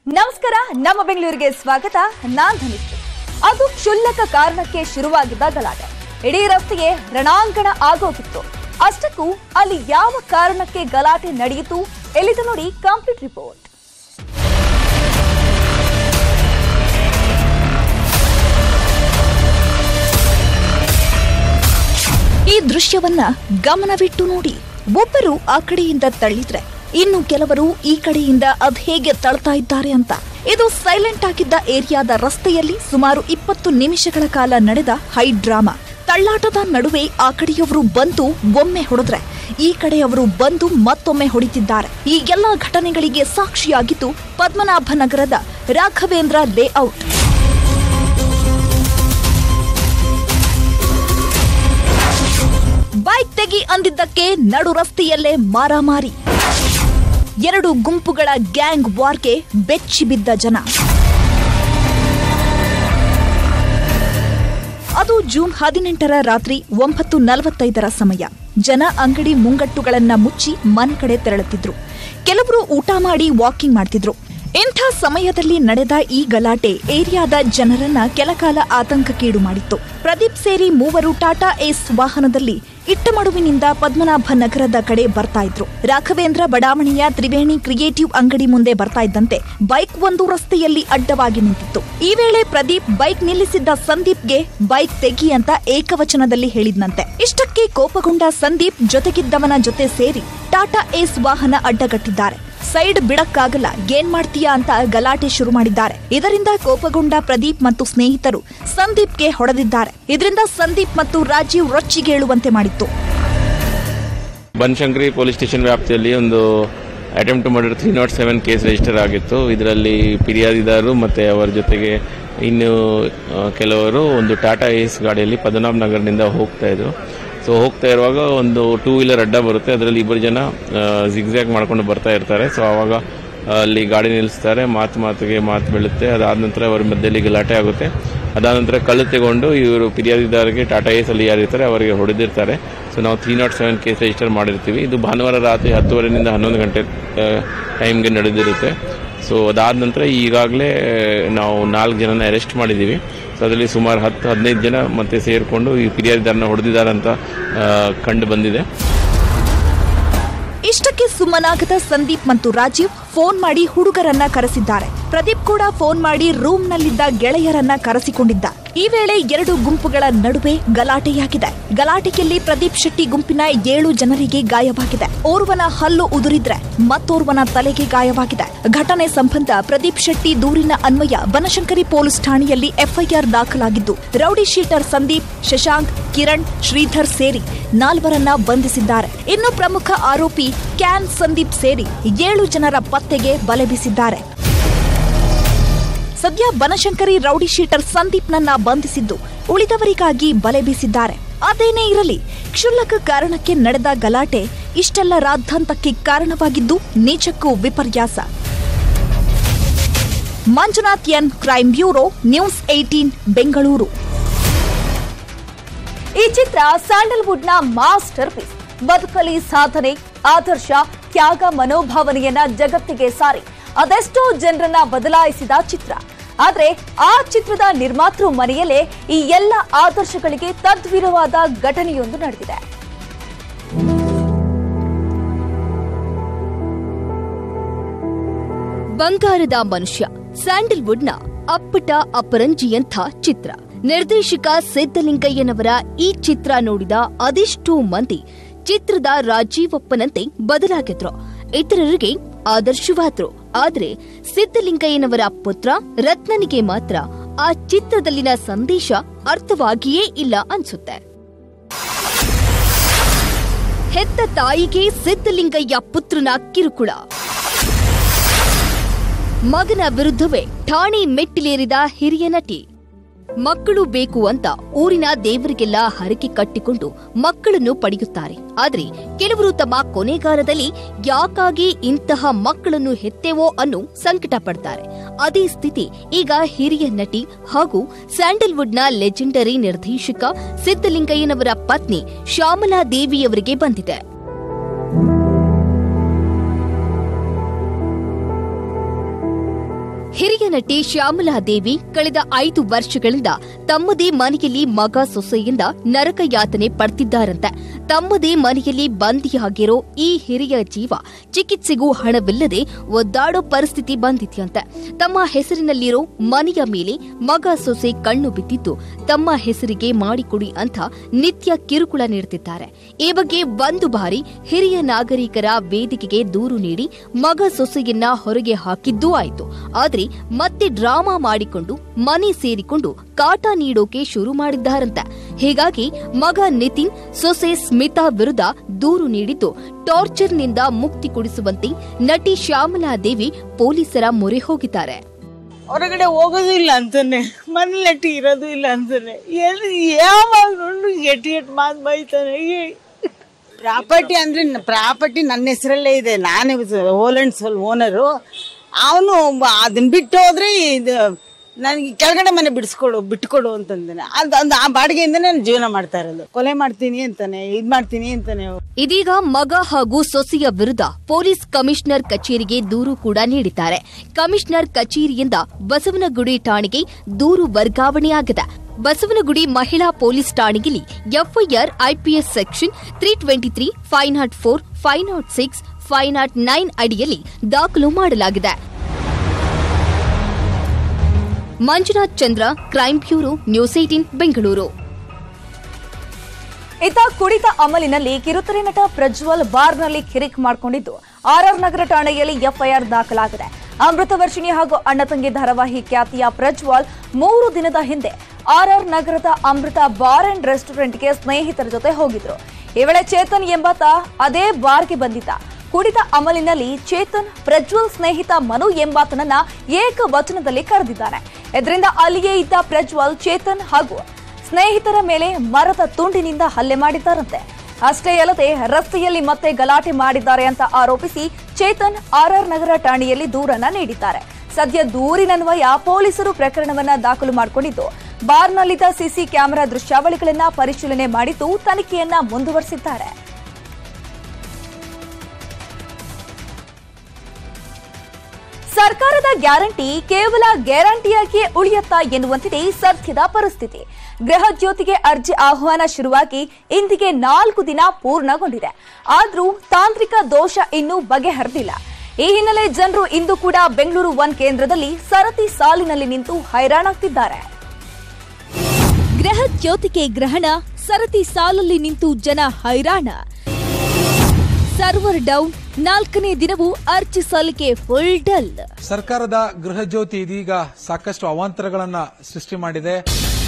ನಮಸ್ಕಾರ ನಮ್ಮ ಬೆಂಗಳೂರಿಗೆ ಸ್ವಾಗತ ನಾನ್ ಧನಿಷ್ಠ ಅದು ಕ್ಷುಲ್ಲಕ ಕಾರಣಕ್ಕೆ ಶುರುವಾಗಿದ್ದ ಗಲಾಟೆ ಇಡೀ ರಸ್ತೆಗೆ ರಣಾಂಗಣ ಆಗೋಗಿತ್ತು ಅಷ್ಟಕ್ಕೂ ಅಲ್ಲಿ ಯಾವ ಕಾರಣಕ್ಕೆ ಗಲಾಟೆ ನಡೆಯಿತು ಎಲ್ಲಿದೆ ನೋಡಿ ಕಂಪ್ಲೀಟ್ ರಿಪೋರ್ಟ್ ಈ ದೃಶ್ಯವನ್ನ ಗಮನವಿಟ್ಟು ನೋಡಿ ಒಬ್ಬರು ಆ ಕಡೆಯಿಂದ ತಳ್ಳಿದ್ರೆ ಇನ್ನು ಕೆಲವರು ಈ ಕಡೆಯಿಂದ ಅದ್ ಹೇಗೆ ತಳ್ತಾ ಇದ್ದಾರೆ ಅಂತ ಇದು ಸೈಲೆಂಟ್ ಆಗಿದ್ದ ಏರಿಯಾದ ರಸ್ತೆಯಲ್ಲಿ ಸುಮಾರು ಇಪ್ಪತ್ತು ನಿಮಿಷಗಳ ಕಾಲ ನಡೆದ ಹೈ ಡ್ರಾಮಾ ತಳ್ಳಾಟದ ನಡುವೆ ಆ ಕಡೆಯವರು ಬಂದು ಒಮ್ಮೆ ಹೊಡೆದ್ರೆ ಈ ಕಡೆಯವರು ಬಂದು ಮತ್ತೊಮ್ಮೆ ಹೊಡಿತಿದ್ದಾರೆ ಈ ಎಲ್ಲಾ ಘಟನೆಗಳಿಗೆ ಸಾಕ್ಷಿಯಾಗಿದ್ದು ಪದ್ಮನಾಭ ನಗರದ ರಾಘವೇಂದ್ರ ಲೇಔಟ್ ಬೈಕ್ ತೆಗಿ ಅಂದಿದ್ದಕ್ಕೆ ನಡು ರಸ್ತೆಯಲ್ಲೇ ಮಾರಾಮಾರಿ ಎರಡು ಗುಂಪುಗಳ ಗ್ಯಾಂಗ್ ವಾರ್ಗೆ ಬೆಚ್ಚಿ ಬಿದ್ದ ಜನ ಅದು ಜೂನ್ ಹದಿನೆಂಟರ ರಾತ್ರಿ ಒಂಬತ್ತು ನಲವತ್ತೈದರ ಸಮಯ ಜನ ಅಂಗಡಿ ಮುಂಗಟ್ಟುಗಳನ್ನ ಮುಚ್ಚಿ ಮನೆ ಕಡೆ ತೆರಳುತ್ತಿದ್ರು ಕೆಲವರು ಊಟ ಮಾಡಿ ವಾಕಿಂಗ್ ಮಾಡ್ತಿದ್ರು ಇಂಥ ಸಮಯದಲ್ಲಿ ನಡೆದ ಈ ಗಲಾಟೆ ಏರಿಯಾದ ಜನರನ್ನ ಕೆಲಕಾಲ ಆತಂಕಕ್ಕೀಡು ಮಾಡಿತ್ತು ಪ್ರದೀಪ್ ಸೇರಿ ಮೂವರು ಟಾಟಾ ಏಸ್ ವಾಹನದಲ್ಲಿ ಇಟ್ಟಮಡುವಿನಿಂದ ಪದ್ಮನಾಭ ನಗರದ ಕಡೆ ಬರ್ತಾ ಇದ್ರು ರಾಘವೇಂದ್ರ ಬಡಾವಣೆಯ ತ್ರಿವೇಣಿ ಕ್ರಿಯೇಟಿವ್ ಅಂಗಡಿ ಮುಂದೆ ಬರ್ತಾ ಇದ್ದಂತೆ ಬೈಕ್ ಒಂದು ರಸ್ತೆಯಲ್ಲಿ ಅಡ್ಡವಾಗಿ ನಿಂತಿತ್ತು ಈ ವೇಳೆ ಪ್ರದೀಪ್ ಬೈಕ್ ನಿಲ್ಲಿಸಿದ್ದ ಸಂದೀಪ್ಗೆ ಬೈಕ್ ತೆಗಿ ಅಂತ ಏಕವಚನದಲ್ಲಿ ಹೇಳಿದ್ನಂತೆ ಇಷ್ಟಕ್ಕೆ ಕೋಪಗೊಂಡ ಸಂದೀಪ್ ಜೊತೆಗಿದ್ದವನ ಜೊತೆ ಸೇರಿ ಟಾಟಾ ಏಸ್ ವಾಹನ ಅಡ್ಡಗಟ್ಟಿದ್ದಾರೆ ಸೈಡ್ ಬಿಡಕ್ಕಾಗಲ್ಲ ಏನ್ ಮಾಡ್ತೀಯಾ ಅಂತ ಗಲಾಟೆ ಶುರು ಮಾಡಿದ್ದಾರೆ ಇದರಿಂದ ಕೋಪಗೊಂಡ ಪ್ರದೀಪ್ ಮತ್ತು ಸ್ನೇಹಿತರು ಸಂದೀಪ್ಗೆ ಹೊಡೆದಿದ್ದಾರೆ ಇದರಿಂದ ಸಂದೀಪ್ ಮತ್ತು ರಾಜೀವ್ ರೊಚ್ಚಿಗೇಳುವಂತೆ ಮಾಡಿತ್ತು ಬನಶಂಕರಿ ಪೊಲೀಸ್ ಸ್ಟೇಷನ್ ವ್ಯಾಪ್ತಿಯಲ್ಲಿ ಒಂದು attempt to murder three nought seven case register ಆಗಿತ್ತು ಇದರಲ್ಲಿ ಫಿರ್ಯಾದಿದಾರರು ಮತ್ತು ಅವರ ಜೊತೆಗೆ ಇನ್ನು ಆ, ಕೆಲವರು ಒಂದು ಟಾಟಾ ಏಸ್ ಗಾಡಿಯಲ್ಲಿ ಪದ್ಮನಾಭ ನಗರದಿಂದ ಹೋಗ್ತಾ ಇದ್ರು ಸೊ ಹೋಗ್ತಾ ಇರುವಾಗ ಒಂದು ಟೂ ವೀಲರ್ ಅಡ್ಡ ಬರುತ್ತೆ ಅದರಲ್ಲಿ ಇಬ್ಬರು ಜನ ಜಿಗ್ಜ್ಯಾಗ್ ಮಾಡ್ಕೊಂಡು ಬರ್ತಾ ಇರ್ತಾರೆ ಸೊ ಆವಾಗ ಆ, ಅಲ್ಲಿ ಗಾಡಿ ನಿಲ್ಲಿಸ್ತಾರೆ ಮಾತು ಮಾತಿಗೆ ಮಾತು ಬೀಳುತ್ತೆ ಅದಾದ ನಂತರ ಅವರ ಮಧ್ಯದಲ್ಲಿ ಗಲಾಟೆ ಆಗುತ್ತೆ ಅದಾದ ನಂತರ ಕಲ್ಲು ತಗೊಂಡು ಇವರು ಫಿರ್ಯಾದಿದಾರರಿಗೆ ಟಾಟಾ ಏಸ್ ಅಲ್ಲಿ ಯಾರಿರ್ತಾರೆ ಅವರಿಗೆ ಹೊಡೆದಿರ್ತಾರೆ ಸೊ ನಾವು three nought seven case register ಮಾಡಿರ್ತೀವಿ ಇದು ಭಾನುವಾರ ರಾತ್ರಿ ಹತ್ತುವರೆಯಿಂದ ಹನ್ನೊಂದು ಗಂಟೆ ಟೈಮ್ಗೆ ನಡೆದಿರುತ್ತೆ ಸೊ ಅದಾದ ನಂತರ ಈಗಾಗಲೇ ನಾವು ನಾಲ್ಕು ಜನನ ಅರೆಸ್ಟ್ ಮಾಡಿದ್ದೀವಿ ಸೊ ಅದರಲ್ಲಿ ಸುಮಾರು ಹತ್ತು ಹದಿನೈದು ಜನ ಮತ್ತೆ ಸೇರಿಕೊಂಡು ಈ ಫಿರ್ಯಾದಿದಾರನ ಹೊಡೆದಿದ್ದಾರೆ ಅಂತ ಆ, ಕಂಡು ಬಂದಿದೆ ಇಷ್ಟಕ್ಕೆ ಸುಮ್ಮನಾಗದ ಸಂದೀಪ್ ಮತ್ತು ರಾಜೀವ್ ಫೋನ್ ಮಾಡಿ ಹುಡುಗರನ್ನ ಕರೆಸಿದ್ದಾರೆ ಪ್ರದೀಪ್ ಕೂಡ ಫೋನ್ ಮಾಡಿ ರೂಮ್ನಲ್ಲಿದ್ದ ಗೆಳೆಯರನ್ನ ಕರೆಸಿಕೊಂಡಿದ್ದ ಈ ವೇಳೆ ಎರಡು ಗುಂಪುಗಳ ನಡುವೆ ಗಲಾಟೆಯಾಗಿದೆ ಗಲಾಟೆಯಲ್ಲಿ ಪ್ರದೀಪ್ ಶೆಟ್ಟಿ ಗುಂಪಿನ ಏಳು ಜನರಿಗೆ ಗಾಯವಾಗಿದೆ ಓರ್ವನ ಹಲ್ಲು ಉದುರಿದ್ರೆ ಮತ್ತೋರ್ವನ ತಲೆಗೆ ಗಾಯವಾಗಿದೆ ಘಟನೆ ಸಂಬಂಧ ಪ್ರದೀಪ್ ಶೆಟ್ಟಿ ದೂರಿನ ಅನ್ವಯ ಬನಶಂಕರಿ ಪೊಲೀಸ್ ಠಾಣೆಯಲ್ಲಿ ಎಫ್ಐಆರ್ ದಾಖಲಾಗಿದ್ದು ರೌಡಿ ಶೀಟರ್ ಸಂದೀಪ್ ಶಶಾಂಕ್ ಕಿರಣ್ ಶ್ರೀಧರ್ ಸೇರಿ ನಾಲ್ವರನ್ನ ಬಂಧಿಸಿದ್ದಾರೆ ಇನ್ನು ಪ್ರಮುಖ ಆರೋಪಿ ಕ್ಯಾನ್ ಸಂದೀಪ್ ಸೇರಿ ಏಳು ಜನರ ಪತ್ತೆಗೆ ಬಲೆ ಬೀಸಿದ್ದಾರೆ ಸದ್ಯ ಬನಶಂಕರಿ ರೌಡಿ ಶೀಟರ್ ಸಂದೀಪ್ನನ್ನ ಬಂಧಿಸಿದ್ದು ಉಳಿದವರಿಗಾಗಿ ಬಲೆ ಬೀಸಿದ್ದಾರೆ ಅದೇನೇ ಇರಲಿ ಕ್ಷುಲ್ಲಕ ಕಾರಣಕ್ಕೆ ನಡೆದ ಗಲಾಟೆ ಇಷ್ಟೆಲ್ಲ ರಾದ್ಧಾಂತಕ್ಕೆ ಕಾರಣವಾಗಿದ್ದು ನಿಜಕ್ಕೂ ವಿಪರ್ಯಾಸ Manjunath N crime bureau news eighteen Bengaluru ಈ ಚಿತ್ರ ಸ್ಯಾಂಡಲ್ವುಡ್ನ ಮಾಸ್ಟರ್ ಪೀಸ್ ಬದುಕಲಿ ಸಾಧನೆ ಆದರ್ಶ ತ್ಯಾಗ ಮನೋಭಾವನೆಯನ್ನ ಜಗತ್ತಿಗೆ ಸಾರಿ ಅದೆಷ್ಟೋ ಜನರನ್ನ ಬದಲಾಯಿಸಿದ ಚಿತ್ರ ಆದ್ರೆ ಆ ಚಿತ್ರದ ನಿರ್ಮಾತೃ ಮನೆಯಲ್ಲೇ ಈ ಎಲ್ಲ ಆದರ್ಶಗಳಿಗೆ ತದ್ವಿರವಾದ ಘಟನೆಯೊಂದು ನಡೆದಿದೆ ಬಂಗಾರದ ಮನುಷ್ಯ ಸ್ಯಾಂಡಲ್ವುಡ್ನ ಅಪ್ಪಟ ಅಪರಂಜಿಯಂಥ ಚಿತ್ರ ನಿರ್ದೇಶಕ ಸಿದ್ದಲಿಂಗಯ್ಯನವರ ಈ ಚಿತ್ರ ನೋಡಿದ ಅದೆಷ್ಟೋ ಮಂದಿ ಚಿತ್ರದ ರಾಜೀವಪ್ಪನಂತೆ ಬದಲಾಗಿದ್ರು ಇತರರಿಗೆ ಆದರ್ಶವಾದ್ರು ಆದ್ರೆ ಸಿದ್ದಲಿಂಗಯ್ಯನವರ ಪುತ್ರ ರತ್ನನಿಗೆ ಮಾತ್ರ ಆ ಚಿತ್ರದಲ್ಲಿನ ಸಂದೇಶ ಅರ್ಥವಾಗಿಯೇ ಇಲ್ಲ ಅನ್ಸುತ್ತೆ ಹೆತ್ತ ತಾಯಿಗೆ ಸಿದ್ದಲಿಂಗಯ್ಯ ಪುತ್ರನ ಕಿರುಕುಳ ಮಗನ ವಿರುದ್ಧವೇ ಠಾಣೆ ಮೆಟ್ಟಿಲೇರಿದ ಹಿರಿಯ ನಟಿ ಮಕ್ಕಳು ಬೇಕು ಅಂತ ಊರಿನ ದೇವರಿಗೆಲ್ಲ ಹರಕೆ ಕಟ್ಟಿಕೊಂಡು ಮಕ್ಕಳನ್ನು ಪಡೆಯುತ್ತಾರೆ ಆದ್ರೆ ಕೆಲವರು ತಮ್ಮ ಕೊನೆಗಾಲದಲ್ಲಿ ಯಾಕಾಗಿ ಇಂತಹ ಮಕ್ಕಳನ್ನು ಹೆತ್ತೇವೋ ಅನ್ನೋ ಸಂಕಟ ಪಡ್ತಾರೆ ಅದೇ ಸ್ಥಿತಿ ಈಗ ಹಿರಿಯ ನಟಿ ಹಾಗೂ ಸ್ಯಾಂಡಲ್ವುಡ್ನ ಲೆಜೆಂಡರಿ ನಿರ್ದೇಶಕ ಸಿದ್ದಲಿಂಗಯ್ಯನವರ ಪತ್ನಿ ಶ್ಯಾಮಲಾ ದೇವಿಯವರಿಗೆ ಬಂದಿದೆ ಹಿರಿಯ ನಟಿ ಶ್ಯಾಮಲಾದೇವಿ ಕಳೆದ ಐದು ವರ್ಷಗಳಿಂದ ತಮ್ಮದೇ ಮನೆಯಲ್ಲಿ ಮಗ ಸೊಸೆಯಿಂದ ನರಕ ಯಾತನೆ ಪಡ್ತಿದ್ದಾರಂತೆ ತಮ್ಮದೇ ಮನೆಯಲ್ಲಿ ಬಂದಿಯಾಗಿರೋ ಈ ಹಿರಿಯ ಜೀವ ಚಿಕಿತ್ಸೆಗೂ ಹಣವಿಲ್ಲದೆ ಒದ್ದಾಡೋ ಪರಿಸ್ಥಿತಿ ಬಂದಿದೆಯಂತೆ ತಮ್ಮ ಹೆಸರಿನಲ್ಲಿರೋ ಮನೆಯ ಮೇಲೆ ಮಗ ಸೊಸೆ ಕಣ್ಣು ಬಿದ್ದಿದ್ದು ತಮ್ಮ ಹೆಸರಿಗೆ ಮಾಡಿಕೊಡಿ ಅಂತ ನಿತ್ಯ ಕಿರುಕುಳ ನೀಡುತ್ತಿದ್ದಾರೆ ಈ ಬಗ್ಗೆ ಒಂದು ಬಾರಿ ಹಿರಿಯ ನಾಗರಿಕರ ವೇದಿಕೆಗೆ ದೂರು ನೀಡಿ ಮಗ ಸೊಸೆಯನ್ನ ಹೊರಗೆ ಹಾಕಿದ್ದೂ ಆಯಿತು ಆದ್ರೆ ಮತ್ತೆ ಡ್ರಾಮಾ ಮಾಡಿಕೊಂಡು ಮನೆ ಸೇರಿಕೊಂಡು ಕಾಟ ನೀಡೋಕೆ ಶುರು ಮಾಡಿದ್ದಾರಂತೆ ಹೀಗಾಗಿ ಮಗ ನಿತಿನ್ ಸೊಸೆ ಸ್ಮಿತಾ ವಿರುದ್ಧ ದೂರು ನೀಡಿದ್ದು ಟಾರ್ಚರ್ನಿಂದ ಮುಕ್ತಿ ಕೊಡಿಸುವಂತೆ ನಟಿ ಶ್ಯಾಮಲಾದೇವಿ ಪೊಲೀಸರ ಮೊರೆ ಹೋಗಿದ್ದಾರೆ ಹೊರಗಡೆ ಹೋಗೋದು ಇಲ್ಲ ಅಂತಾನೆ ಮನೇಲಿ ಇರೋದು ಇಲ್ಲ ಅಂತಾನೆ ಎಲ್ಲಿ ಯಾವಾಗ ನೋಡು ಎಟ್ಟು ಎಟ್ಟು ಮಾತು ಬೈತಾನೆ ಪ್ರಾಪರ್ಟಿ ಅಂದ್ರೆ ಪ್ರಾಪರ್ಟಿ ನನ್ನ ಹೆಸರಲ್ಲೇ ಇದೆ ನಾನೇ ಹೋಲ್ ಅಂಡ್ ಸೋಲ್ ಓನರು ಅವನು ಅದನ್ನ ಬಿಟ್ಟು ಹೋದ್ರೆ ಇದು ನನಗೆ ಕೆಳಗಡೆ ಮನೆ ಬಿಡಿಸ್ಕೊಡು ಬಿಟ್ಕೊಡು ಅಂತಂದಾನೆ ಅದು ಅದು ಆ ಬಾಡಿಗೆಯಿಂದ ನಾನು ಜೀವನ ಮಾಡ್ತಾ ಇರೋದು ಕೊಲೆ ಮಾಡ್ತೀನಿ ಅಂತಾನೆ ಇದ್ ಮಾಡ್ತೀನಿ ಅಂತಾನೆ ಇದೀಗ ಮಗ ಹಾಗೂ ಸೊಸೆಯ ವಿರುದ್ಧ ಪೊಲೀಸ್ ಕಮಿಷನರ್ ಕಚೇರಿಗೆ ದೂರು ಕೂಡ ನೀಡಿದ್ದಾರೆ ಕಮಿಷನರ್ ಕಚೇರಿಯಿಂದ ಬಸವನಗುಡಿ ಠಾಣೆಗೆ ದೂರು ವರ್ಗಾವಣೆಯಾಗಿದೆ ಬಸವನಗುಡಿ ಮಹಿಳಾ ಪೊಲೀಸ್ ಠಾಣೆಯಲ್ಲಿ FIR IPS section three twenty three five nought four five nought six five nought nine ಅಡಿಯಲ್ಲಿ ದಾಖಲು ಮಾಡಲಾಗಿದೆ Manjunath Chandra crime bureau news eighteen Bengaluru ಇತ್ತ ಕುಡಿತ ಅಮಲಿನಲ್ಲಿ ಕಿರುತೆರೆ ನಟ ಪ್ರಜ್ವಲ್ ಬಾರ್ನಲ್ಲಿ ಕಿರಿಕ್ ಮಾಡಿಕೊಂಡಿದ್ದು ಆರ್ಆರ್ ನಗರ ಠಾಣೆಯಲ್ಲಿ ಎಫ್ಐಆರ್ ದಾಖಲಾಗಿದೆ ಅಮೃತ ವರ್ಷಿಣಿ ಹಾಗೂ ಅಣ್ಣ ತಂಗಿ ಧಾರಾವಾಹಿ ಖ್ಯಾತಿಯ ಪ್ರಜ್ವಲ್ ಮೂರು ದಿನದ ಹಿಂದೆ ಆರ್ಆರ್ ನಗರದ ಅಮೃತ ಬಾರ್ ಅಂಡ್ ರೆಸ್ಟೋರೆಂಟ್ಗೆ ಸ್ನೇಹಿತರ ಜೊತೆ ಹೋಗಿದ್ರು ಈ ವೇಳೆ ಚೇತನ್ ಎಂಬಾತ ಅದೇ ಬಾರ್ಗೆ ಬಂದಿದ್ದ ಕುಡಿತ ಅಮಲಿನಲ್ಲಿ ಚೇತನ್ ಪ್ರಜ್ವಲ್ ಸ್ನೇಹಿತ ಮನು ಎಂಬಾತನನ್ನ ಏಕವಚನದಲ್ಲಿ ಕರೆದಿದ್ದಾನೆ ಇದರಿಂದ ಅಲ್ಲಿಯೇ ಇದ್ದ ಪ್ರಜ್ವಲ್ ಚೇತನ್ ಹಾಗೂ ಸ್ನೇಹಿತರ ಮೇಲೆ ಮರದ ತುಂಡಿನಿಂದ ಹಲ್ಲೆ ಮಾಡಿದ್ದಾರಂತೆ ಅಷ್ಟೇ ಅಲ್ಲದೆ ರಸ್ತೆಯಲ್ಲಿ ಮತ್ತೆ ಗಲಾಟೆ ಮಾಡಿದ್ದಾರೆ ಅಂತ ಆರೋಪಿಸಿ ಚೇತನ್ ಆರ್ಆರ್ ನಗರ ಠಾಣೆಯಲ್ಲಿ ದೂರನ್ನ ನೀಡಿದ್ದಾರೆ ಸದ್ಯ ದೂರಿನನ್ವಯ ಪೊಲೀಸರು ಪ್ರಕರಣವನ್ನ ದಾಖಲು ಮಾಡಿಕೊಂಡಿದ್ದು ಬಾರ್ನಲ್ಲಿದ್ದ ಸಿಸಿ ಕ್ಯಾಮೆರಾ ದೃಶ್ಯಾವಳಿಗಳನ್ನ ಪರಿಶೀಲನೆ ಮಾಡಿದ್ದು ತನಿಖೆಯನ್ನ ಮುಂದುವರೆಸಿದ್ದಾರೆ ಸರ್ಕಾರದ ಗ್ಯಾರಂಟಿ ಕೇವಲ ಗ್ಯಾರಂಟಿಯಾಗಿ ಉಳಿಯತ್ತಾ ಎನ್ನುವಂತಿದೆ ಸದ್ಯದ ಪರಿಸ್ಥಿತಿ ಗೃಹ ಜ್ಯೋತಿಗೆ ಅರ್ಜಿ ಆಹ್ವಾನ ಶುರುವಾಗಿ ಇಂದಿಗೆ ನಾಲ್ಕು ದಿನ ಪೂರ್ಣಗೊಂಡಿದೆ ಆದ್ರೂ ತಾಂತ್ರಿಕ ದೋಷ ಇನ್ನೂ ಬಗೆಹರಿದಿಲ್ಲ ಈ ಹಿನ್ನೆಲೆ ಜನರು ಇಂದು ಕೂಡ ಬೆಂಗಳೂರು ಒನ್ ಕೇಂದ್ರದಲ್ಲಿ ಸರತಿ ಸಾಲಿನಲ್ಲಿ ನಿಂತು ಹೈರಾಣಾಗ್ತಿದ್ದಾರೆ ಗೃಹ ಜ್ಯೋತಿಗೆ ಗ್ರಹಣ ಸರತಿ ಸಾಲಲ್ಲಿ ನಿಂತು ಜನ ಹೈರಾಣ ಸರ್ವರ್ ಡೌನ್ ನಾಲ್ಕನೇ ದಿನವೂ ಅರ್ಜಿ ಸಲ್ಲಿಕೆ ಫುಲ್ ಡಲ್ ಸರ್ಕಾರದ ಗೃಹ ಜ್ಯೋತಿ ಇದೀಗ ಸಾಕಷ್ಟು ಅವಾಂತರಗಳನ್ನ ಸೃಷ್ಟಿ ಮಾಡಿದೆ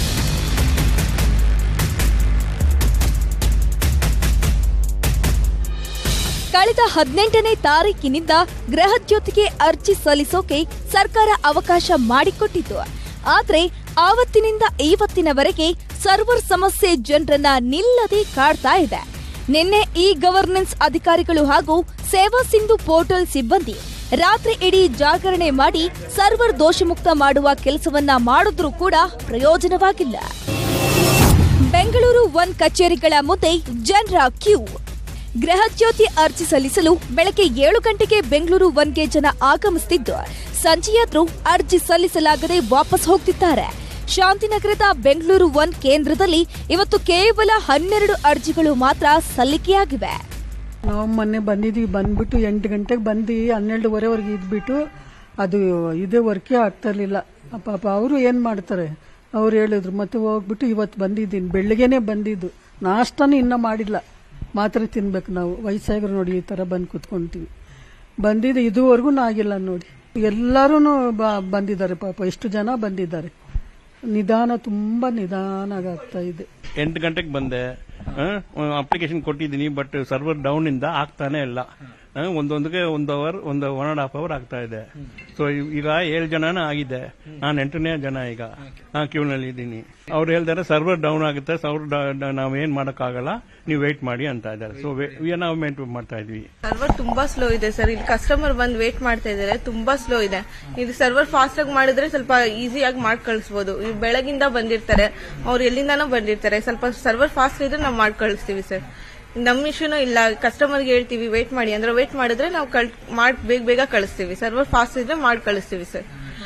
ಕಳೆದ ಹದಿನೆಂಟನೇ ತಾರೀಕಿನಿಂದ ಗೃಹ ಜ್ಯೋತಿಗೆ ಅರ್ಜಿ ಸಲ್ಲಿಸೋಕೆ ಸರ್ಕಾರ ಅವಕಾಶ ಮಾಡಿಕೊಟ್ಟಿತ್ತು ಆದ್ರೆ ಆವತ್ತಿನಿಂದ ಇವತ್ತಿನವರೆಗೆ ಸರ್ವರ್ ಸಮಸ್ಯೆ ಜನರನ್ನ ನಿಲ್ಲದೆ ಕಾಡ್ತಾ ಇದೆ ನಿನ್ನೆ ಇ ಗವರ್ನೆನ್ಸ್ ಅಧಿಕಾರಿಗಳು ಹಾಗೂ ಸೇವಾ ಸಿಂಧು ಪೋರ್ಟಲ್ ಸಿಬ್ಬಂದಿ ರಾತ್ರಿ ಇಡೀ ಜಾಗರಣೆ ಮಾಡಿ ಸರ್ವರ್ ದೋಷಮುಕ್ತ ಮಾಡುವ ಕೆಲಸವನ್ನ ಮಾಡಿದ್ರೂ ಕೂಡ ಪ್ರಯೋಜನವಾಗಿಲ್ಲ ಬೆಂಗಳೂರು ಒನ್ ಕಚೇರಿಗಳ ಮುಂದೆ ಜನರ ಕ್ಯೂ ಗೃಹ ಜ್ಯೋತಿ ಅರ್ಜಿ ಸಲ್ಲಿಸಲು ಬೆಳಗ್ಗೆ ಏಳು ಗಂಟೆಗೆ ಬೆಂಗಳೂರು ಒನ್ಗೆ ಜನ ಆಗಮಿಸುತ್ತಿದ್ದು ಸಂಜೆಯಾದ್ರೂ ಅರ್ಜಿ ಸಲ್ಲಿಸಲಾಗದೆ ವಾಪಸ್ ಹೋಗ್ತಿದ್ದಾರೆ ಶಾಂತಿನಗರದ ಬೆಂಗಳೂರು ಒನ್ ಕೇಂದ್ರದಲ್ಲಿ ಇವತ್ತು ಕೇವಲ ಹನ್ನೆರಡು ಅರ್ಜಿಗಳು ಮಾತ್ರ ಸಲ್ಲಿಕೆಯಾಗಿವೆ ನಾವು ಮೊನ್ನೆ ಬಂದಿದ್ದೀವಿ ಬಂದ್ಬಿಟ್ಟು ಎಂಟು ಗಂಟೆಗೆ ಬಂದು ಹನ್ನೆರಡುವರೆವರೆಗೆ ಇದ್ಬಿಟ್ಟು ಅದು ಇದೇ ವರ್ಕೇ ಆಗ್ತಾ ಇರಲಿಲ್ಲ ಪಾಪ ಅವರು ಏನು ಮಾಡ್ತಾರೆ ಅವ್ರು ಹೇಳಿದ್ರು ಮತ್ತೆ ಹೋಗ್ಬಿಟ್ಟು ಇವತ್ತು ಬಂದಿದ್ದೀನಿ ಬೆಳಿಗ್ಗೆನೆ ಬಂದಿದ್ದು ನಾಷ್ಟನೂ ಇನ್ನೂ ಮಾಡಿಲ್ಲ ಮಾತ್ರೆ ತಿನ್ಬೇಕು ನಾವು ವಯಸ್ಸಾಗಿರೋ ನೋಡಿ ಈ ಥರ ಬಂದು ಕುತ್ಕೊಂತೀವಿ ಬಂದಿದ್ದು ಇದುವರೆಗೂ ಆಗಿಲ್ಲ ನೋಡಿ ಎಲ್ಲರೂ ಬಂದಿದ್ದಾರೆ ಪಾಪ ಎಷ್ಟು ಜನ ಬಂದಿದ್ದಾರೆ ನಿಧಾನ ತುಂಬ ನಿಧಾನ ಆಗ್ತಾ ಇದೆ ಎಂಟು ಗಂಟೆಗೆ ಬಂದೆ ಅಪ್ಲಿಕೇಶನ್ ಕೊಟ್ಟಿದ್ದೀನಿ ಬಟ್ ಸರ್ವರ್ ಡೌನ್ ಇಂದ ಆಗ್ತಾನೆ ಇಲ್ಲ ಆ, ಒಂದೊಂದಕ್ಕೆ ಒಂದು ಅವರ್ ಒಂದು ಒನ್ ಅಂಡ್ ಹಾಫ್ ಅವರ್ ಆಗ್ತಾ ಇದೆ ಸೊ ಈಗ ಏಳು ಜನನ ಆಗಿದೆ ನಾನು ಎಂಟನೇ ಜನ ಈಗ ನಾ ಕ್ಯೂನಲ್ಲಿ ಇದ್ದೀನಿ ಅವ್ರು ಹೇಳ್ತಾರೆ ಸರ್ವರ್ ಡೌನ್ ಆಗುತ್ತೆ ಸರ್ವರ್ ನಾವೇನ್ ಮಾಡೋಕ್ಕಾಗಲ್ಲ ನೀವು ವೇಟ್ ಮಾಡಿ ಅಂತ ಇದ್ದಾರೆ ಸೊ ನಾವು ಮೇಂಟೈನ್ ಮಾಡ್ತಾ ಇದ್ವಿ ಸರ್ವರ್ ತುಂಬಾ ಸ್ಲೋ ಇದೆ ಸರ್ ಇಲ್ಲಿ ಕಸ್ಟಮರ್ ಬಂದು ವೇಟ್ ಮಾಡ್ತಾ ಇದ್ದಾರೆ ತುಂಬಾ ಸ್ಲೋ ಇದೆ ಇದು ಸರ್ವರ್ ಫಾಸ್ಟ್ ಆಗಿ ಮಾಡಿದ್ರೆ ಸ್ವಲ್ಪ ಈಸಿಯಾಗಿ ಮಾಡಿ ಕಳಿಸಬಹುದು ಬೆಳಗಿಂದ ಬಂದಿರ್ತಾರೆ ಅವ್ರು ಎಲ್ಲಿಂದಾನೋ ಬಂದಿರ್ತಾರೆ ಸ್ವಲ್ಪ ಸರ್ವರ್ ಫಾಸ್ಟ್ ಇದ್ರೆ ನಾವು ಮಾಡಿ ಕಳಿಸ್ತೀವಿ ಸರ್ ನಮ್ಮ ಇಶ್ಯೂನೂ ಇಲ್ಲ ಕಸ್ಟಮರ್ಗೆ ಹೇಳ್ತೀವಿ ವೇಟ್ ಮಾಡಿ ಅಂದ್ರೆ ವೇಟ್ ಮಾಡಿದ್ರೆ ನಾವು ಕಳ್ ಮಾಡಿ ಬೇಗ ಬೇಗ ಕಳಿಸ್ತೀವಿ ಸರ್ವರ್ ಫಾಸ್ಟ್ ಇದ್ರೆ ಮಾಡಿ ಕಳಿಸ್ತೀವಿ ಸರ್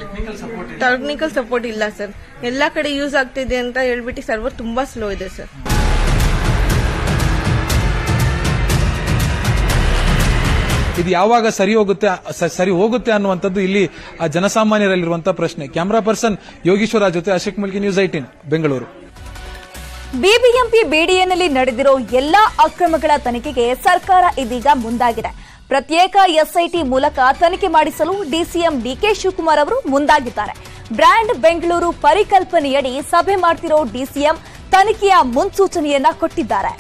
ಟೆಕ್ನಿಕಲ್ ಸಪೋರ್ಟ್ ಇಲ್ಲ ಸರ್ ಎಲ್ಲಾ ಕಡೆ ಯೂಸ್ ಆಗ್ತಿದೆ ಅಂತ ಹೇಳ್ಬಿಟ್ಟು ಸರ್ವರ್ ತುಂಬಾ ಸ್ಲೋ ಇದೆ ಸರ್ ಇದು ಯಾವಾಗ ಸರಿ ಹೋಗುತ್ತೆ ಸ- ಸರಿ ಹೋಗುತ್ತೆ ಅನ್ನುವಂಥದ್ದು ಇಲ್ಲಿ ಆ ಜನಸಾಮಾನ್ಯರಲ್ಲಿರುವಂತಹ ಪ್ರಶ್ನೆ ಕ್ಯಾಮರಾ ಪರ್ಸನ್ ಯೋಗೀಶ್ವರ ಜೊತೆ Ashok Mulki news eighteen Bengaluru BBMP ಬಿಡಿಎನಲ್ಲಿ ನಡೆದಿರೋ ಎಲ್ಲಾ ಅಕ್ರಮಗಳ ತನಿಖೆಗೆ ಸರ್ಕಾರ ಇದೀಗ ಮುಂದಾಗಿದೆ ಪ್ರತ್ಯೇಕ ಎಸ್ಐಟಿ ಮೂಲಕ ತನಿಖೆ ಮಾಡಿಸಲು ಡಿಸಿಎಂ ಡಿಕೆ ಶಿವಕುಮಾರ್ ಅವರು ಮುಂದಾಗಿದ್ದಾರೆ ಬ್ರ್ಯಾಂಡ್ ಬೆಂಗಳೂರು ಪರಿಕಲ್ಪನೆಯಡಿ ಸಭೆ ಮಾಡ್ತಿರೋ ಡಿಸಿಎಂ ತನಿಖೆಯ ಮುನ್ಸೂಚನೆಯನ್ನ ಕೊಟ್ಟಿದ್ದಾರೆ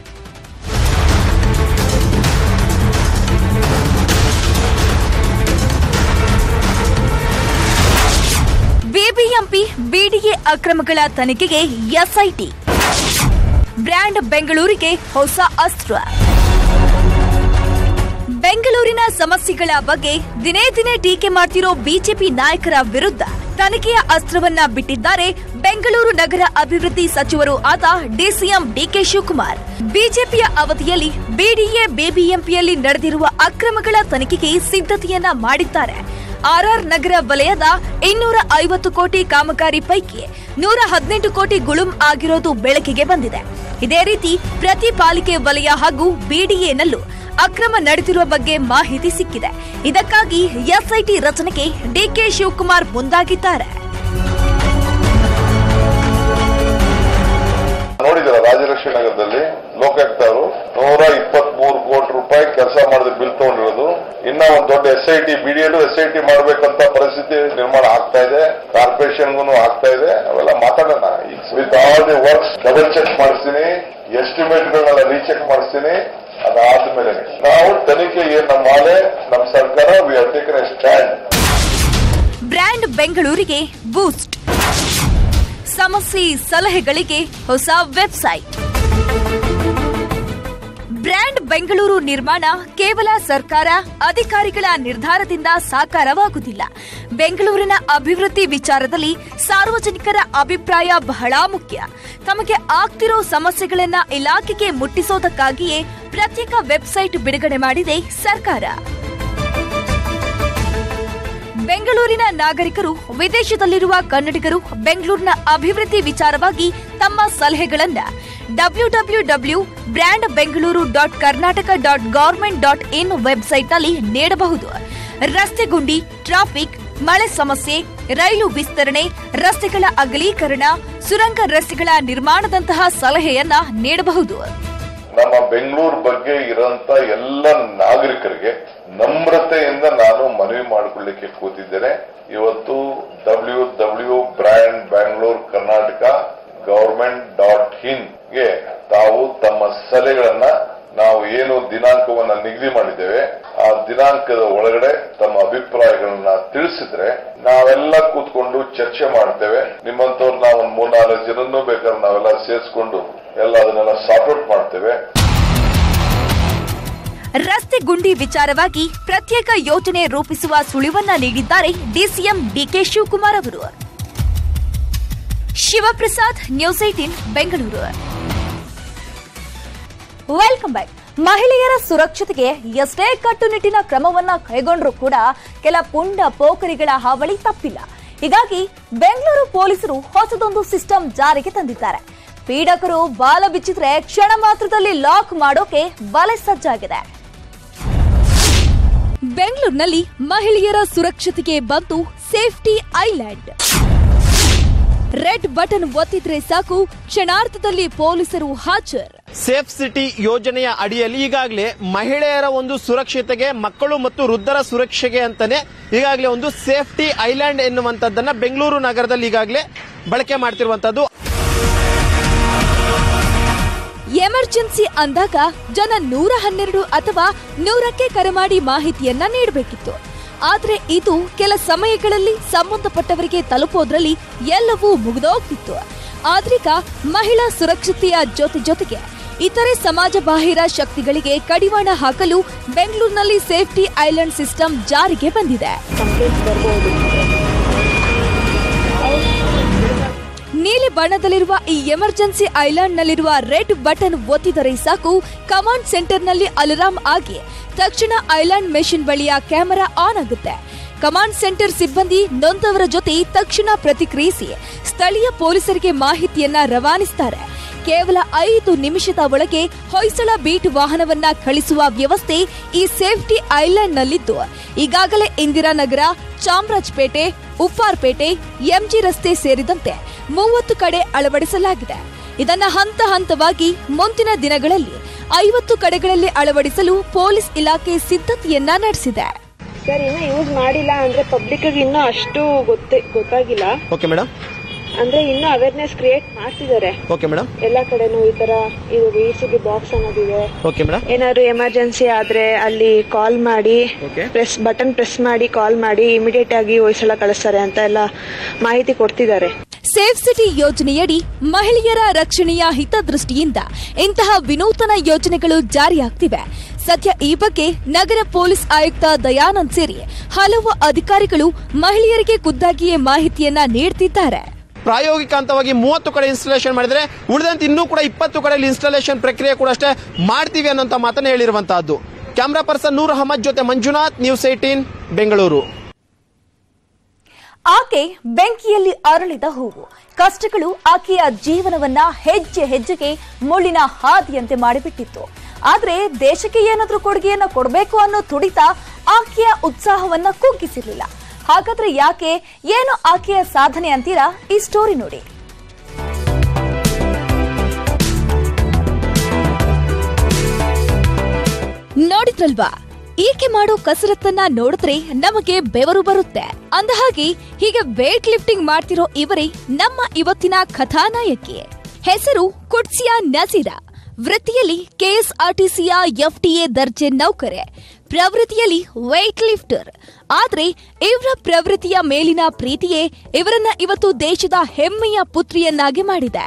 ಬಿಬಿಎಂಪಿ ಬಿಡಿಎ ಅಕ್ರಮಗಳ ತನಿಖೆಗೆ ಎಸ್ಐಟಿ ಬ್ರ್ಯಾಂಡ್ ಬೆಂಗಳೂರಿಗೆ ಹೊಸ ಅಸ್ತ್ರ ಬೆಂಗಳೂರಿನ ಸಮಸ್ಯೆಗಳ ಬಗ್ಗೆ ದಿನೇ ದಿನೇ ಟೀಕೆ ಮಾಡ್ತಿರೋ ಬಿಜೆಪಿ ನಾಯಕರ ವಿರುದ್ಧ ತನಿಖೆಯ ಅಸ್ತ್ರವನ್ನ ಬಿಟ್ಟಿದ್ದಾರೆ ಬೆಂಗಳೂರು ನಗರ ಅಭಿವೃದ್ಧಿ ಸಚಿವರು ಆದ ಡಿಸಿಎಂ ಡಿಕೆ ಶಿವಕುಮಾರ್ ಬಿಜೆಪಿಯ ಅವಧಿಯಲ್ಲಿ ಬಿಡಿಎ ಬಿಬಿಎಂಪಿಯಲ್ಲಿ ನಡೆದಿರುವ ಅಕ್ರಮಗಳ ತನಿಖೆಗೆ ಸಿದ್ಧತೆಯನ್ನ ಮಾಡಿದ್ದಾರೆ ಆರ್ಆರ್ ನಗರ ವಲಯದ ಇನ್ನೂರ ಐವತ್ತು ಕೋಟಿ ಕಾಮಗಾರಿ ಪೈಕಿ ನೂರ ಹದಿನೆಂಟು ಕೋಟಿ ಗುಳುಂ ಆಗಿರೋದು ಬೆಳಕಿಗೆ ಬಂದಿದೆ ಇದೇ ರೀತಿ ಪ್ರತಿ ಪಾಲಿಕೆ ವಲಯ ಹಾಗೂ ಬಿಡಿಎನಲ್ಲೂ ಅಕ್ರಮ ನಡೆದಿರುವ ಬಗ್ಗೆ ಮಾಹಿತಿ ಸಿಕ್ಕಿದೆ ಇದಕ್ಕಾಗಿ ಎಸ್ಐಟಿ ರಚನೆಗೆ ಡಿಕೆ ಶಿವಕುಮಾರ್ ಮುಂದಾಗಿದ್ದಾರೆ ನೋಡಿದ್ರ ರಾಜಲಕ್ಷ್ಮಿ ನಗರದಲ್ಲಿ ಲೋಕಾಯುಕ್ತ ಅವರು ನೂರ ಇಪ್ಪತ್ತ್ ಮೂರು ಕೋಟಿ ರೂಪಾಯಿ ಕೆಲಸ ಮಾಡಿದ ಬಿಲ್ ತಗೊಂಡಿರೋದು ಇನ್ನ ಒಂದ್ ದೊಡ್ಡ ಎಸ್ ಐ ಟಿ ಬಿಡಿಯಲ್ಲೂ ಎಸ್ ಐ ಟಿ ಮಾಡ್ಬೇಕಂತ ಪರಿಸ್ಥಿತಿ ನಿರ್ಮಾಣ ಆಗ್ತಾ ಇದೆ ಕಾರ್ಪೊರೇಷನ್ಗೂ ಆಗ್ತಾ ಇದೆ ಅವೆಲ್ಲ ಮಾತಾಡೋಣ with all the works double check ಮಾಡಿಸ್ತೀನಿ ಎಸ್ಟಿಮೇಟ್ ಗಳನ್ನೆಲ್ಲ ರೀಚೆಕ್ ಮಾಡಿಸ್ತೀನಿ ಅದಾದ್ಮೇಲೆ ನಾವು ತನಿಖೆ ಏನ್ ನಮ್ಮ ಮಾಲೆ ನಮ್ಮ ಸರ್ಕಾರ we have taken a stand brand ಬೆಂಗಳೂರಿಗೆ ಬೂಸ್ಟ್ ಸಮಸ್ಯೆ ಸಲಹೆಗಳಿಗೆ ಹೊಸ ವೆಬ್ಸೈಟ್ ಬ್ರ್ಯಾಂಡ್ ಬೆಂಗಳೂರು ನಿರ್ಮಾಣ ಕೇವಲ ಸರ್ಕಾರ ಅಧಿಕಾರಿಗಳ ನಿರ್ಧಾರದಿಂದ ಸಾಕಾರವಾಗುವುದಿಲ್ಲ ಬೆಂಗಳೂರಿನ ಅಭಿವೃದ್ಧಿ ವಿಚಾರದಲ್ಲಿ ಸಾರ್ವಜನಿಕರ ಅಭಿಪ್ರಾಯ ಬಹಳ ಮುಖ್ಯ ತಮಗೆ ಆಗ್ತಿರೋ ಸಮಸ್ಯೆಗಳನ್ನ ಇಲಾಖೆಗೆ ಮುಟ್ಟಿಸೋದಕ್ಕಾಗಿಯೇ ಪ್ರತ್ಯೇಕ ವೆಬ್ಸೈಟ್ ಬಿಡುಗಡೆ ಮಾಡಿದೆ ಸರ್ಕಾರ ಬೆಂಗಳೂರಿನ ನಾಗರಿಕರು ವಿದೇಶದಲ್ಲಿರುವ ಕನ್ನಡಿಗರು ಬೆಂಗಳೂರಿನ ಅಭಿವೃದ್ಧಿ ವಿಚಾರವಾಗಿ ತಮ್ಮ ಸಲಹೆಗಳನ್ನ W W W brand Bengaluru dot Karnataka dot government dot in ವೆಬ್ಸೈಟ್ನಲ್ಲಿ ನೀಡಬಹುದು ರಸ್ತೆ ಗುಂಡಿ ಟ್ರಾಫಿಕ್ ಮಳೆ ಸಮಸ್ಯೆ ರೈಲು ವಿಸ್ತರಣೆ ರಸ್ತೆಗಳ ಅಗಲೀಕರಣ ಸುರಂಗ ರಸ್ತೆಗಳ ನಿರ್ಮಾಣದಂತಹ ಸಲಹೆಯನ್ನ ನೀಡಬಹುದು ನಮ್ಮ ಬೆಂಗಳೂರು ಬಗ್ಗೆ ಇರೋಂತ ಎಲ್ಲ ನಾಗರಿಕರಿಗೆ ನಮ್ರತೆಯಿಂದ ನಾನು ಮನವಿ ಮಾಡಿಕೊಳ್ಳಿಕ್ಕೆ ಕೂತಿದ್ದೇನೆ ಇವತ್ತು W W brand Bangalore Karnataka government dot in ಗೆ ತಾವು ತಮ್ಮ ಸಲಹೆಗಳನ್ನ ನಾವು ಏನು ದಿನಾಂಕವನ್ನ ನಿಗದಿ ಮಾಡಿದ್ದೇವೆ ಆ ದಿನಾಂಕದ ಒಳಗಡೆ ತಮ್ಮ ಅಭಿಪ್ರಾಯಗಳನ್ನ ತಿಳಿಸಿದ್ರೆ ನಾವೆಲ್ಲ ಕೂತ್ಕೊಂಡು ಚರ್ಚೆ ಮಾಡ್ತೇವೆ ನಿಮ್ಮಂತವ್ರು ನಾವು ಒಂದು ಮೂರ್ನಾಲ್ಕು ಜನನ್ನೂ ಬೇಕಾದ್ರೆ ನಾವೆಲ್ಲ ಸೇರಿಸ್ಕೊಂಡು ಎಲ್ಲ ಅದನ್ನೆಲ್ಲ ಸಾರ್ಟ್ ಔಟ್ ಮಾಡ್ತೇವೆ ರಸ್ತೆ ಗುಂಡಿ ವಿಚಾರವಾಗಿ ಪ್ರತ್ಯೇಕ ಯೋಜನೆ ರೂಪಿಸುವ ಸುಳಿವನ್ನ ನೀಡಿದ್ದಾರೆ ಡಿಸಿಎಂ ಡಿಕೆ ಶಿವಕುಮಾರ್ ಅವರು Shivaprasad news eighteen Bengaluru welcome back ಮಹಿಳೆಯರ ಸುರಕ್ಷತೆಗೆ ಎಷ್ಟೇ ಕಟ್ಟುನಿಟ್ಟಿನ ಕ್ರಮವನ್ನ ಕೈಗೊಂಡ್ರೂ ಕೂಡ ಕೆಲ ಪುಂಡ ಪೋಖರಿಗಳ ಹಾವಳಿ ತಪ್ಪಿಲ್ಲ ಹೀಗಾಗಿ ಬೆಂಗಳೂರು ಪೊಲೀಸರು ಹೊಸದೊಂದು ಸಿಸ್ಟಮ್ ಜಾರಿಗೆ ತಂದಿದ್ದಾರೆ ಪೀಡಕರು ಬಾಲ ಬಿಚ್ಚಿದ್ರೆ ಕ್ಷಣ ಮಾತ್ರದಲ್ಲಿ ಲಾಕ್ ಮಾಡೋಕೆ ಬಲೆ ಸಜ್ಜಾಗಿದೆ ಬೆಂಗಳೂರಿನಲ್ಲಿ ಮಹಿಳೆಯರ ಸುರಕ್ಷತೆಗೆ ಬಂತು ಸೇಫ್ಟಿ ಐಲ್ಯಾಂಡ್ ರೆಡ್ ಬಟನ್ ಒತ್ತಿದ್ರೆ ಸಾಕು ಕ್ಷಣಾರ್ಧದಲ್ಲಿ ಪೊಲೀಸರು ಹಾಜರ್ ಸೇಫ್ ಸಿಟಿ ಯೋಜನೆಯ ಅಡಿಯಲ್ಲಿ ಈಗಾಗಲೇ ಮಹಿಳೆಯರ ಒಂದು ಸುರಕ್ಷತೆಗೆ ಮಕ್ಕಳು ಮತ್ತು ವೃದ್ಧರ ಸುರಕ್ಷೆಗೆ ಅಂತಾನೆ ಈಗಾಗಲೇ ಒಂದು ಸೇಫ್ಟಿ ಐಲ್ಯಾಂಡ್ ಎನ್ನುವಂತದ್ದನ್ನ ಬೆಂಗಳೂರು ನಗರದಲ್ಲಿ ಈಗಾಗಲೇ ಬಳಕೆ ಮಾಡ್ತಿರುವಂತದ್ದು ಎಮರ್ಜೆನ್ಸಿ ಅಂದಾಗ ಜನ ನೂರ ಹನ್ನೆರಡು ಅಥವಾ ನೂರಕ್ಕೆ ಕರೆ ಮಾಡಿ ಮಾಹಿತಿಯನ್ನ ನೀಡಬೇಕಿತ್ತು ಆದ್ರೆ ಇದು ಕೆಲ ಸಮಯಗಳಲ್ಲಿ ಸಂಬಂಧಪಟ್ಟವರಿಗೆ ತಲುಪೋದ್ರಲ್ಲಿ ಎಲ್ಲವೂ ಮುಗಿದೋಗ್ತಿತ್ತು ಆದ್ರೀಗ ಮಹಿಳಾ ಸುರಕ್ಷತೆಯ ಜೊತೆ ಜೊತೆಗೆ ಇತರೆ ಸಮಾಜ ಬಾಹಿರ ಶಕ್ತಿಗಳಿಗೆ ಕಡಿವಾಣ ಹಾಕಲು ಬೆಂಗಳೂರಿನಲ್ಲಿ ಸೇಫ್ಟಿ ಐಲ್ಯಾಂಡ್ ಸಿಸ್ಟಮ್ ಜಾರಿಗೆ ಬಂದಿದೆ ನೀಲಿ ಬಣ್ಣದಲ್ಲಿರುವ ಈ ಎಮರ್ಜೆನ್ಸಿ ಐಲ್ಯಾಂಡ್ನಲ್ಲಿರುವ ರೆಡ್ ಬಟನ್ ಒತ್ತಿದರೆ ಸಾಕು ಕಮಾಂಡ್ ಸೆಂಟರ್ನಲ್ಲಿ ಅಲಾರಾಂ ಆಗಿ ತಕ್ಷಣ ಐಲ್ಯಾಂಡ್ ಮೆಷಿನ್ ಬಳಿಯ ಕ್ಯಾಮೆರಾ ಆನ್ ಆಗುತ್ತೆ ಕಮಾಂಡ್ ಸೆಂಟರ್ ಸಿಬ್ಬಂದಿ ನೊಂದವರ ಜೊತೆ ತಕ್ಷಣ ಪ್ರತಿಕ್ರಿಯಿಸಿ ಸ್ಥಳೀಯ ಪೊಲೀಸರಿಗೆ ಮಾಹಿತಿಯನ್ನ ರವಾನಿಸುತ್ತಾರೆ ಕೇವಲ ಐದು ನಿಮಿಷದ ಒಳಗೆ ಹೊಯ್ಸಳ ಬೀಟ್ ವಾಹನವನ್ನ ಕಳಿಸುವ ವ್ಯವಸ್ಥೆ ಈ ಸೇಫ್ಟಿ ಐಲ್ಯಾಂಡ್ನಲ್ಲಿದ್ದು ಈಗಾಗಲೇ ಇಂದಿರಾನಗರ ಚಾಮರಾಜಪೇಟೆ ಉಪ್ಪಾರ್ಪೇಟೆ ಎಂಜಿ ರಸ್ತೆ ಸೇರಿದಂತೆ ಮೂವತ್ತು ಕಡೆ ಅಳವಡಿಸಲಾಗಿದೆ ಇದನ್ನ ಹಂತ ಹಂತವಾಗಿ ಮುಂದಿನ ದಿನಗಳಲ್ಲಿ ಐವತ್ತು ಕಡೆಗಳಲ್ಲಿ ಅಳವಡಿಸಲು ಪೊಲೀಸ್ ಇಲಾಖೆ ಸಿದ್ಧತೆಯನ್ನ ನಡೆಸಿದೆ ಸರ್ ಇನ್ನು ಯೂಸ್ ಮಾಡಿಲ್ಲ ಅಂದ್ರೆ ಪಬ್ಲಿಕ್ ಇನ್ನೂ ಅಷ್ಟು ಗೊತ್ತೇ ಗೊತ್ತಾಗಿಲ್ಲ ಓಕೆ ಮೇಡಮ್ ಅಂದ್ರೆ ಇನ್ನೂ ಅವೇರ್ನೆಸ್ ಕ್ರಿಯೇಟ್ ಮಾಡ್ತಿದ್ದಾರೆ ಓಕೆ ಮೇಡಮ್ ಎಲ್ಲಾ ಕಡೆನೂ ಈ ತರ ಇದು ವಿ ಸಿ ಬಿ ಬಾಕ್ಸ್ ಅನ್ನೋದಿದೆ ಓಕೆ ಮೇಡಮ್ ಏನಾದ್ರು ಎಮರ್ಜೆನ್ಸಿ ಆದ್ರೆ ಅಲ್ಲಿ ಕಾಲ್ ಮಾಡಿ Okay. ಪ್ರೆಸ್ ಬಟನ್ ಪ್ರೆಸ್ ಮಾಡಿ ಕಾಲ್ ಮಾಡಿ ಇಮಿಡಿಯೇಟ್ ಆಗಿ ಹೊಯ್ಸಳ ಕಳಿಸ್ತಾರೆ ಅಂತ ಎಲ್ಲ ಮಾಹಿತಿ ಕೊಡ್ತಿದ್ದಾರೆ ಸೇಫ್ ಸಿಟಿ ಯೋಜನೆಯಡಿ ಮಹಿಳೆಯರ ರಕ್ಷಣೆಯ ಹಿತದೃಷ್ಟಿಯಿಂದ ಇಂತಹ ವಿನೂತನ ಯೋಜನೆಗಳು ಜಾರಿಯಾಗ್ತಿವೆ ಸದ್ಯ ಈ ಬಗ್ಗೆ ನಗರ ಪೊಲೀಸ್ ಆಯುಕ್ತ ದಯಾನಂದ್ ಸೇರಿ ಹಲವು ಅಧಿಕಾರಿಗಳು ಮಹಿಳೆಯರಿಗೆ ಖುದ್ದಾಗಿಯೇ ಮಾಹಿತಿಯನ್ನ ನೀಡ್ತಿದ್ದಾರೆ ಪ್ರಾಯೋಗಿಕ ಹಂತವಾಗಿ ಮೂವತ್ತು ಕಡೆ ಇನ್ಸ್ಟಾಲೇಷನ್ ಮಾಡಿದ್ರೆ ಉಳಿದಂತೆ ಇನ್ನೂ ಕೂಡ ಇಪ್ಪತ್ತು ಕಡೆಯಲ್ಲಿ ಇನ್ಸ್ಟಾಲೇಷನ್ ಪ್ರಕ್ರಿಯೆ ಕೂಡ ಅಷ್ಟೇ ಮಾಡ್ತೀವಿ ಅನ್ನೋಂಥ ಮಾತನ್ನ ಹೇಳಿರುವಂತಹದ್ದು ಕ್ಯಾಮ್ರಾ ಪರ್ಸನ್ ನೂರ್ ಅಹಮದ್ ಜೊತೆ ಮಂಜುನಾಥ್ ನ್ಯೂಸ್ ಏಟೀನ್ ಬೆಂಗಳೂರು ಆಕೆ ಬೆಂಕಿಯಲ್ಲಿ ಅರಳಿದ ಹೂವು ಕಷ್ಟಗಳು ಆಕೆಯ ಜೀವನವನ್ನ ಹೆಜ್ಜೆ ಹೆಜ್ಜೆಗೆ ಮುಳ್ಳಿನ ಹಾದಿಯಂತೆ ಮಾಡಿಬಿಟ್ಟಿತ್ತು ಆದ್ರೆ ದೇಶಕ್ಕೆ ಏನಾದ್ರೂ ಕೊಡುಗೆಯನ್ನ ಕೊಡಬೇಕು ಅನ್ನೋ ತುಡಿತ ಆಕೆಯ ಉತ್ಸಾಹವನ್ನ ಕುಗ್ಗಿಸಿರ್ಲಿಲ್ಲ ಹಾಗಾದ್ರೆ ಯಾಕೆ ಏನು ಆಕೆಯ ಸಾಧನೆ ಅಂತೀರಾ ಈ ಸ್ಟೋರಿ ನೋಡಿ ನೋಡಿದ್ರಲ್ವಾ ಈಕೆ ಮಾಡೋ ಕಸರತ್ತನ್ನ ನೋಡಿದ್ರೆ ನಮಗೆ ಬೆವರು ಬರುತ್ತೆ ಅಂದಹಾಗೆ ಹೀಗೆ ವೇಟ್ ಲಿಫ್ಟಿಂಗ್ ಮಾಡ್ತಿರೋ ಇವರೇ ನಮ್ಮ ಇವತ್ತಿನ ಕಥಾನಾಯಕಿ ಹೆಸರು ಕುಡ್ಸಿಯಾ ನಜೀರಾ ವೃತ್ತಿಯಲ್ಲಿ ಕೆಎಸ್ಆರ್ಟಿಸಿಯ ಎಫ್ಟಿಎ ದರ್ಜೆ ನೌಕರೆ ಪ್ರವೃತ್ತಿಯಲ್ಲಿ ವೇಟ್ ಲಿಫ್ಟರ್ ಆದ್ರೆ ಇವರ ಪ್ರವೃತ್ತಿಯ ಮೇಲಿನ ಪ್ರೀತಿಯೇ ಇವರನ್ನ ಇವತ್ತು ದೇಶದ ಹೆಮ್ಮೆಯ ಪುತ್ರಿಯನ್ನಾಗಿ ಮಾಡಿದೆ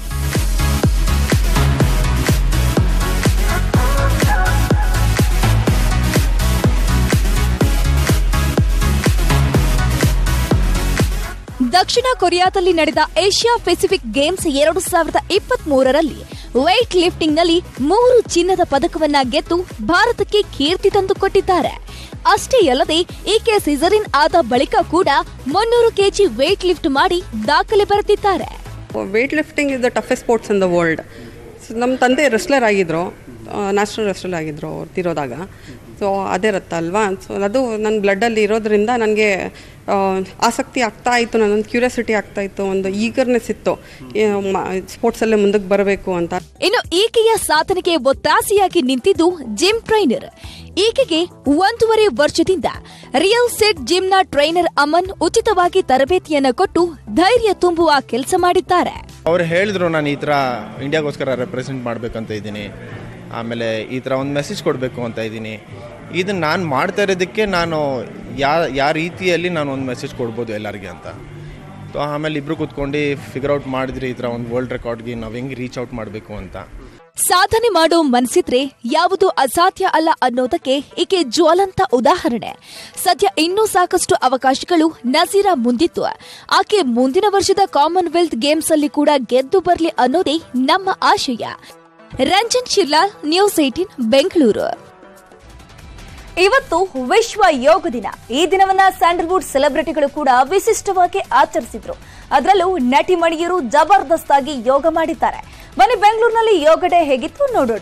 ದಕ್ಷಿಣ ಕೊರಿಯಾದಲ್ಲಿ ನಡೆದ ಏಷ್ಯಾ ಪೆಸಿಫಿಕ್ ಗೇಮ್ಸ್ ಎರಡು ಸಾವಿರದ ಇಪ್ಪತ್ತ್ ಮೂರರಲ್ಲಿ ವೇಟ್ ಲಿಫ್ಟಿಂಗ್ನಲ್ಲಿ ಮೂರು ಚಿನ್ನದ ಪದಕವನ್ನ ಗೆದ್ದು ಭಾರತಕ್ಕೆ ಕೀರ್ತಿ ತಂದುಕೊಟ್ಟಿದ್ದಾರೆ ಅಷ್ಟೇ ಅಲ್ಲದೆ ಈಕೆ ಸಿಸರಿನ್ ಆದ ಬಳಿಕ ಕೂಡ ಮುನ್ನೂರು ಕೆಜಿ ವೇಟ್ ಲಿಫ್ಟ್ ಮಾಡಿ ದಾಖಲೆ ಬರೆದಿದ್ದಾರೆ weight lifting is the toughest sports in the world so ನಮ್ಮ ತಂದೆ ರೆಸ್ಲರ್ ಆಗಿದ್ದರು ನ್ಯಾಷನಲ್ ರೆಸ್ಲರ್ ಆಗಿದ್ದರು ಅವ್ರು ತೀರೋದಾಗ ಸೊ ಅದೇ ಇರುತ್ತೆ ಅಲ್ವಾ ಸೊ ಅದು ನನ್ನ ಬ್ಲಡ್ಡಲ್ಲಿ ಇರೋದ್ರಿಂದ ನನಗೆ ಆಸಕ್ತಿ ಆಗ್ತಾ ಇತ್ತು ನನ್ನೊಂದು ಕ್ಯೂರಿಯಾಸಿಟಿ ಆಗ್ತಾ ಇತ್ತು ಒಂದು ಈಗರ್ನೆಸ್ ಇತ್ತು ಸ್ಪೋರ್ಟ್ಸಲ್ಲೇ ಮುಂದಕ್ಕೆ ಬರಬೇಕು ಅಂತ ಇನ್ನು ಈಕೆಯ ಸಾಧನೆಗೆ ಒತ್ತಾಸೆಯಾಗಿ ನಿಂತಿದ್ದು ಜಿಮ್ ಟ್ರೈನರ್ ಈಕೆಗೆ ಒಂದೂವರೆ ವರ್ಷದಿಂದ ರಿಯಲ್ ಸೆಟ್ ಜಿಮ್ನ ಟ್ರೈನರ್ ಅಮನ್ ಉಚಿತವಾಗಿ ತರಬೇತಿಯನ್ನು ಕೊಟ್ಟು ಧೈರ್ಯ ತುಂಬುವ ಕೆಲಸ ಮಾಡಿದ್ದಾರೆ ಅವ್ರು ಹೇಳಿದ್ರು ನಾನು ಈ ಥರ ಇಂಡಿಯಾಗೋಸ್ಕರ ರೆಪ್ರೆಸೆಂಟ್ ಮಾಡಬೇಕಂತ ಇದ್ದೀನಿ ಆಮೇಲೆ ಈ ಥರ ಒಂದು ಮೆಸೇಜ್ ಕೊಡಬೇಕು ಅಂತ ಇದ್ದೀನಿ ಇದನ್ನು ನಾನು ಮಾಡ್ತಾ ಇರೋದಕ್ಕೆ ನಾನು ಯಾ ಯಾವ ರೀತಿಯಲ್ಲಿ ನಾನು ಒಂದು ಮೆಸೇಜ್ ಕೊಡ್ಬೋದು ಎಲ್ಲರಿಗೆ ಅಂತ ಸೊ ಆಮೇಲೆ ಇಬ್ಬರು ಕೂತ್ಕೊಂಡು ಫಿಗರ್ ಔಟ್ ಮಾಡಿದ್ರಿ ಈ ಥರ ಒಂದು ವರ್ಲ್ಡ್ ರೆಕಾರ್ಡ್ಗೆ ನಾವು ಹೆಂಗೆ ರೀಚ್ ಔಟ್ ಮಾಡಬೇಕು ಅಂತ ಸಾಧನೆ ಮಾಡೋ ಮನಸ್ಸಿದ್ರೆ ಯಾವುದು ಅಸಾಧ್ಯ ಅಲ್ಲ ಅನ್ನೋದಕ್ಕೆ ಈಕೆ ಜ್ವಲಂತ ಉದಾಹರಣೆ ಸದ್ಯ ಇನ್ನೂ ಸಾಕಷ್ಟು ಅವಕಾಶಗಳು ನಜೀರಾ ಮುಂದಿತ್ತು ಆಕೆ ಮುಂದಿನ ವರ್ಷದ ಕಾಮನ್ವೆಲ್ತ್ ಗೇಮ್ಸ್ ಅಲ್ಲಿ ಕೂಡ ಗೆದ್ದು ಬರಲಿ ಅನ್ನೋದೇ ನಮ್ಮ ಆಶಯ ರಂಜನ್ ಶಿರ್ಲಾಲ್ ನ್ಯೂಸ್ ಏಟೀನ್ ಬೆಂಗಳೂರು ಇವತ್ತು ವಿಶ್ವ ಯೋಗ ದಿನ ಈ ದಿನವನ್ನ ಸ್ಯಾಂಡಲ್ವುಡ್ ಸೆಲೆಬ್ರಿಟಿಗಳು ಕೂಡ ವಿಶಿಷ್ಟವಾಗಿ ಆಚರಿಸಿದ್ರು ಅದರಲ್ಲೂ ನಟಿ ಮಣಿಯರು ಜಬರ್ದಸ್ತ್ ಆಗಿ ಯೋಗ ಮಾಡಿದ್ದಾರೆ ಬನ್ನಿ ಬೆಂಗಳೂರಿನಲ್ಲಿ ಯೋಗ ಡೇ ಹೇಗಿತ್ತು ನೋಡೋಣ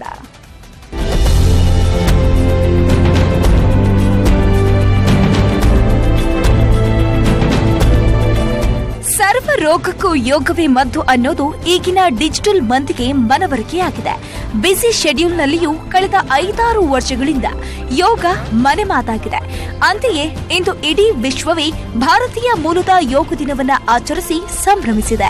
ಸರ್ವ ರೋಗಕ್ಕೂ ಯೋಗವೇ ಮದ್ದು ಅನ್ನೋದು ಈಗಿನ ಡಿಜಿಟಲ್ ಮಂದಿಗೆ ಮನವರಿಕೆಯಾಗಿದೆ ಬ್ಯುಸಿ ಶೆಡ್ಯೂಲ್ನಲ್ಲಿಯೂ ಕಳೆದ ಐದಾರು ವರ್ಷಗಳಿಂದ ಯೋಗ ಮನೆ ಮಾತಾಗಿದೆ ಅಂತೆಯೇ ಇಂದು ಇಡೀ ವಿಶ್ವವೇ ಭಾರತೀಯ ಮೂಲದ ಯೋಗ ದಿನವನ್ನ ಆಚರಿಸಿ ಸಂಭ್ರಮಿಸಿದೆ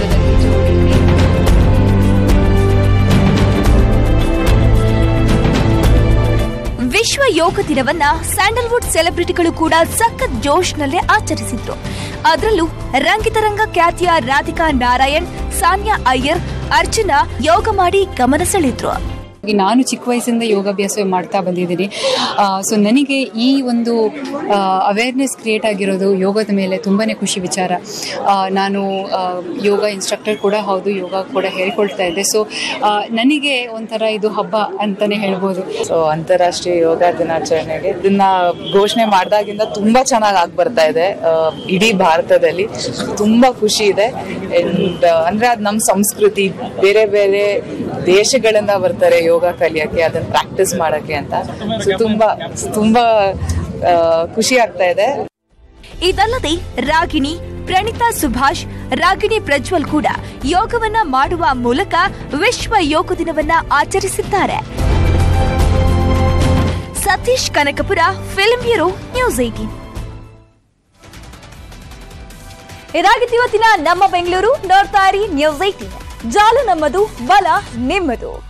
ವಿಶ್ವ ಯೋಗ ದಿನವನ್ನ ಸ್ಯಾಂಡಲ್ವುಡ್ ಸೆಲೆಬ್ರಿಟಿಗಳು ಕೂಡ ಸಖತ್ ಜೋಶ್ನಲ್ಲೇ ಆಚರಿಸಿದ್ರು ಅದರಲ್ಲೂ ರಂಗಿತರಂಗ ಖ್ಯಾತಿಯ ರಾಧಿಕಾ ನಾರಾಯಣ್ ಸಾನ್ಯಾ ಅಯ್ಯರ್ ಅರ್ಚನಾ ಯೋಗ ಮಾಡಿ ಗಮನ ಸೆಳೆದ್ರು ನಾನು ಚಿಕ್ಕ ವಯಸ್ಸಿಂದ ಯೋಗಾಭ್ಯಾಸ ಮಾಡ್ತಾ ಬಂದಿದ್ದೀನಿ ಸೊ ನನಗೆ ಈ ಒಂದು ಅವೇರ್ನೆಸ್ ಕ್ರಿಯೇಟ್ ಆಗಿರೋದು ಯೋಗದ ಮೇಲೆ ತುಂಬಾ ಖುಷಿ ವಿಚಾರ ಆ, ನಾನು ಆ, ಯೋಗ ಇನ್ಸ್ಟ್ರಕ್ಟರ್ ಕೂಡ ಹೌದು ಯೋಗ ಕೂಡ ಹೇಳ್ಕೊಳ್ತಾ ಇದ್ದೆ ಸೊ ನನಗೆ ಒಂಥರ ಇದು ಹಬ್ಬ ಅಂತಲೇ ಹೇಳ್ಬೋದು ಸೊ ಅಂತಾರಾಷ್ಟ್ರೀಯ ಯೋಗ ದಿನಾಚರಣೆಗೆ ಇದನ್ನ ಘೋಷಣೆ ಮಾಡಿದಾಗಿಂದ ತುಂಬಾ ಚೆನ್ನಾಗಿ ಆಗಿ ಬರ್ತಾ ಇದೆ ಆ, ಇಡೀ ಭಾರತದಲ್ಲಿ ತುಂಬಾ ಖುಷಿ ಇದೆ And, ಅಂದ್ರೆ ಅದು ನಮ್ಮ ಸಂಸ್ಕೃತಿ ಬೇರೆ ಬೇರೆ ದೇಶಗಳಿಂದ ಬರ್ತಾರೆ ಯೋಗ ಕಲಿಯಕ್ಕೆ ಅದನ್ನ ಪ್ರಾಕ್ಟೀಸ್ ಮಾಡಕ್ಕೆ ಅಂತ ಸೊ ತುಂಬಾ ತುಂಬಾ ಆ, ಖುಷಿ ಆಗ್ತಾ ಇದೆ ಇದಲ್ಲದೆ ರಾಗಿಣಿ ಪ್ರಣೀತಾ ಸುಭಾಷ್ ರಾಗಿಣಿ ಪ್ರಜ್ವಲ್ ಕೂಡ ಯೋಗವನ್ನ ಮಾಡುವ ಮೂಲಕ ವಿಶ್ವ ಯೋಗ ದಿನವನ್ನ ಆಚರಿಸಿದ್ದಾರೆ Satish Kanakapura film bureau news eighteen ಇದಾಗಿತ್ತು ಇವತ್ತಿನ ನಮ್ಮ ಬೆಂಗಳೂರು ನೋಡ್ತಾ ಇರಿ ನ್ಯೂಸ್ ಏಟೀನ್ ಜಾಲ ನಮ್ಮದು ಬಲ ನಿಮ್ಮದು